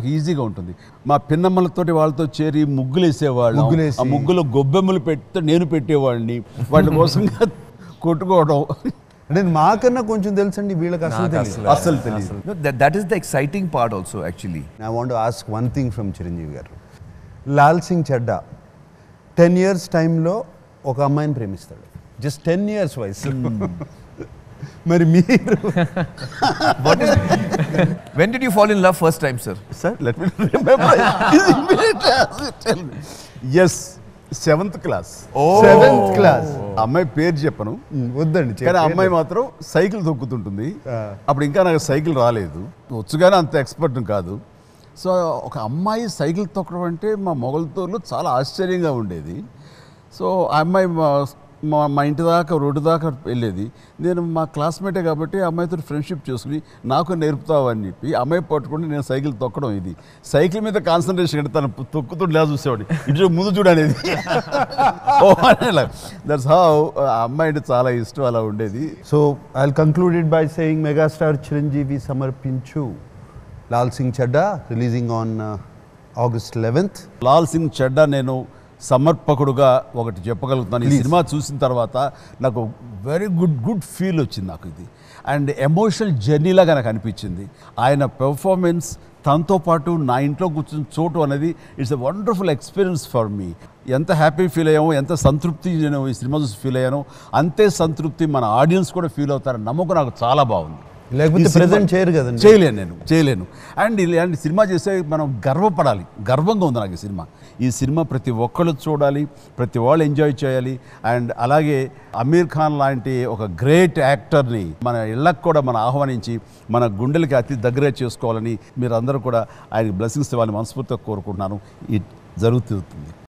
నాకు ఈజీగా ఉంటుంది మా పిన్నమ్మలతోటి వాళ్ళతో చేరి ముగ్గులు వేసేవాళ్ళం ముగ్గులేసి. ఆ ముగ్గులో గొబ్బెమ్మలు పెడితే నేను పెట్టేవాడిని వాటి కోసం కొట్టుకోవడం అంటే మాకన్నా కొంచెం తెలుసండి వీళ్ళకి అసలు తెలియదు అస్సలు తెలియదు No, that, that is the exciting part also, actually. I want ask one thing from Chiranjeevi garu Lal Singh Chaddha ten years టైంలో ఒక అమ్మాయిని ప్రేమిస్తాడు జస్ట్ టెన్ ఇయర్స్ వయసు మరి మీరు What is, when did you fall in love first time, sir? Sir let me remember yes seventh class seventh class అమ్మాయి పేరు చెప్పను వద్దండి కానీ ఆ చెప్పండి. అమ్మాయి మాత్రం సైకిల్ తొక్కుతుంటుంది ఆ. అప్పుడు ఇంకా నాకు సైకిల్ రాలేదు వచ్చుగానే అంత ఎక్స్పర్ట్ కాదు సో ఒక అమ్మాయి సైకిల్ తొక్కడం అంటే మా మొగలతోళ్ళు చాలా ఆశ్చర్యంగా ఉండేది సో ఆ అమ్మాయి మా మా మా ఇంటి దాకా రోడ్డు దాకా వెళ్ళేది నేను మా క్లాస్మేటే కాబట్టి ఆ అమ్మాయితో ఫ్రెండ్షిప్ చేసుకుని నాకు నేర్పుతావు అని చెప్పి ఆ అమ్మాయి పట్టుకుని నేను సైకిల్ తొక్కడం ఇది సైకిల్ మీద కాన్సన్ట్రేషన్ అంటే తను తొక్కుతుండే చూసేవాడు ఇటు ముందు చూడనేది దట్స్ హౌ ఆ అమ్మాయి అంటే చాలా ఇష్టం అలా ఉండేది so I conclude it by saying megastar Chiranjeevi సమర్పించు Lal Singh Chaddha releasing on August eleventh Lal Singh Chaddha నేను సమర్పకుడుగా ఒకటి చెప్పగలుగుతున్నాను ఈ సినిమా చూసిన తర్వాత నాకు వెరీ గుడ్ గుడ్ ఫీల్ వచ్చింది నాకు ఇది అండ్ ఎమోషనల్ జర్నీలాగా నాకు అనిపించింది ఆయన పెర్ఫార్మెన్స్ తనతో పాటు నా ఇంట్లో కూర్చొని చూడటం అనేది it's a wonderful experience for me ఎంత హ్యాపీ ఫీల్ అయ్యామో ఎంత సంతృప్తి నేను ఈ సినిమా చూసి ఫీల్ అయ్యానో అంతే సంతృప్తి మన ఆడియన్స్ కూడా ఫీల్ అవుతారని నమ్మకం నాకు చాలా బాగుంది లేకపోతే ఈ సినిమా- present చేయరు కదండి. చేయలేను నేను చేయలేను అండ్ ఇలాంటి సినిమా చేస్తే మనం గర్వపడాలి గర్వంగా ఉంది నాకు ఈ సినిమా ఈ సినిమా ప్రతి ఒక్కళ్ళు చూడాలి ప్రతి వాళ్ళు ఎంజాయ్ చేయాలి అండ్ అలాగే అమీర్ ఖాన్ లాంటి ఒక గ్రేట్ యాక్టర్ని మన ఇళ్ళకు కూడా మనం ఆహ్వానించి మన గుండెలకి అతి దగ్గర చేసుకోవాలని మీరందరూ కూడా ఆయన బ్లెస్సింగ్స్ ఇవ్వాలని మనస్ఫూర్తిగా కోరుకుంటున్నాను ఇది జరుగుతుంది